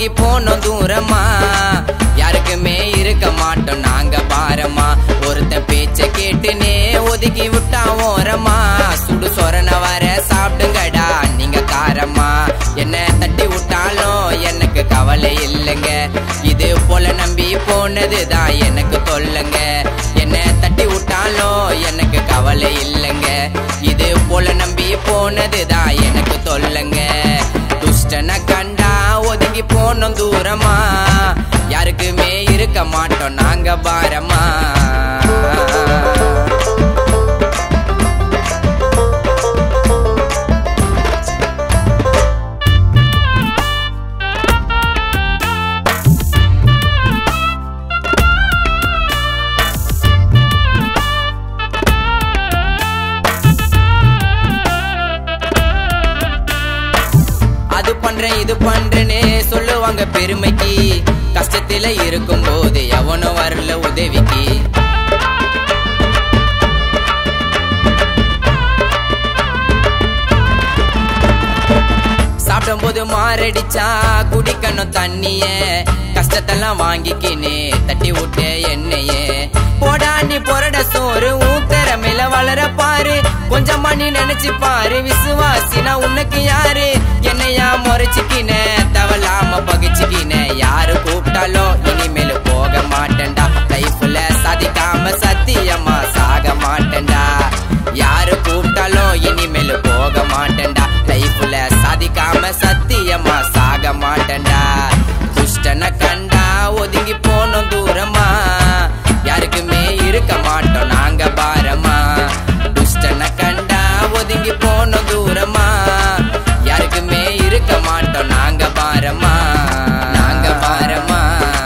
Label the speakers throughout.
Speaker 1: ஒதுங்கி போனோம் தூரமா யாருக்குமே இருக்க மாட்டோம் நாங்க பாரமா ஒருத்தன் பேச்ச கேட்டுனே ஒதுக்கி விட்டா ஓரமா சுடு சொரண வர சாப்பிடுங்கடா நீங்க காரமா என்ன தட்டி விட்டாலும் எனக்கு கவலை இல்லைங்க இது போல நம்பி போனதுதான் எனக்கு தொல்லுங்க என்ன தட்டி விட்டாலும் எனக்கு கவலை இல்லைங்க இது போல நம்பி போனதுதான் எனக்கு தொல்லுங்க துஷ்டனை கண்டா ஒதுங்கி போனோம் தூரமா யாருக்குமே இருக்க மாட்டோம் நாங்க பாரமா அது பண்றேன் இது பண்றேனே சொல்லுவாங்க பெருமைக்கு கஷ்டத்துல இருக்கும் போது எவனும் வரல உதவிக்கு சாப்பிடும் போது மாரடிச்சா குடிக்கணும் தண்ணிய கஷ்டத்தெல்லாம் வாங்கிக்கினே தட்டி விட்டு எண்ணெயே போடா நீ பொரட சோறு ஊத்தர மேல வளர பாரு கொஞ்சம் மணி நினைச்சு பாரு விசுவாசினா உனக்கு யாரு என்னையா முறைச்சிக்கின தவலாம பகிச்சுக்கின யாரு கூப்பிட்டாலும் இனிமேல் போக மாட்டேன்டா லைஃப்ல சாதிக்காம சத்தியமா சாக மாட்டேன்டா யாரு கூப்பிட்டாலும் இனிமேல் போக மாட்டேன்டா லைஃப்ல சாதிக்காம சத்தியமா சாக மாட்டேன்டா துஷ்டனை கண்டா ஒதுங்கி போனோம் தூரமா யாருக்குமே இருக்க மாட்டோம் நாங்க பாரமா துஷ்டனை கண்டா ஒதுங்கி போனோம் தூரமா யாருக்குமே இருக்க மாட்டோம் நாங்க பாரமா நாங்க பாரமா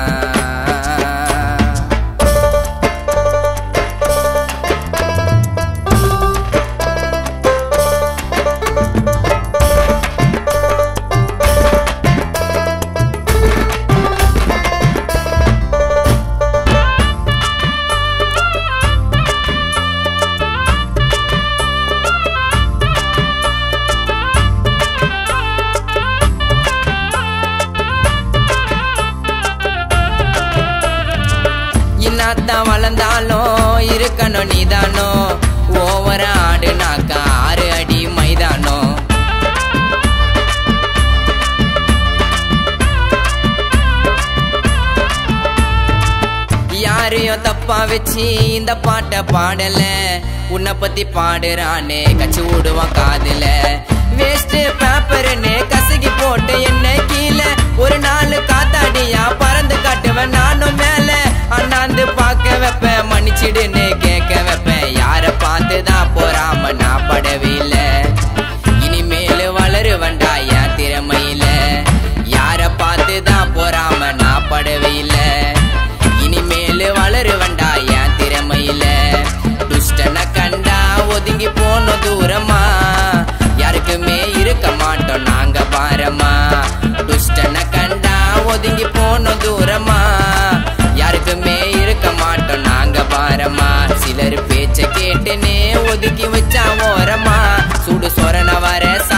Speaker 1: இன்னாத்தான் வளர்ந்தாலும் இருக்கணும் நீதானோ ஓவர ஆடுனாக்கா ஆறு அடி மைதானம் யாரையும் தப்பா வச்சு இந்த பாட்டை பாடல உன்னை பத்தி பாடுறானே கச்சி விடுவான் காதுல வேஸ்ட் பேப்பர்னு கசகி போட்டு என்ன கீழே ஒரு நாள் காத்தாடியா பறந்து காட்டுவேன் நானும் மேல அண்ணாந்து பார்க்க வைப்பேன் மன்னிச்சிடுன்னு கேட்க வைப்பேன் யார பார்த்துதான் போறாம நான் படவே இல்லை இனிமேல் வளருவண்டா என் திறமையில யார பார்த்துதான் போறாம நான் படவே இல்லை இனிமேல் வளருவண்டா என் திறமையில துஷ்டனை கண்டா ஒதுங்கி போனோம் தூரமா யாருக்குமே இருக்க மாட்டோம் நாங்க பாரமா துஷ்டனை கண்டா ஒதுங்கி போனோம் தூரமா யாருக்குமே இருக்க மாட்டோம் நாங்க பாரமா சிலர் பேச்ச கேட்டுனே ஒதுக்கி வச்சா ஓரமா சுடு சொரண வர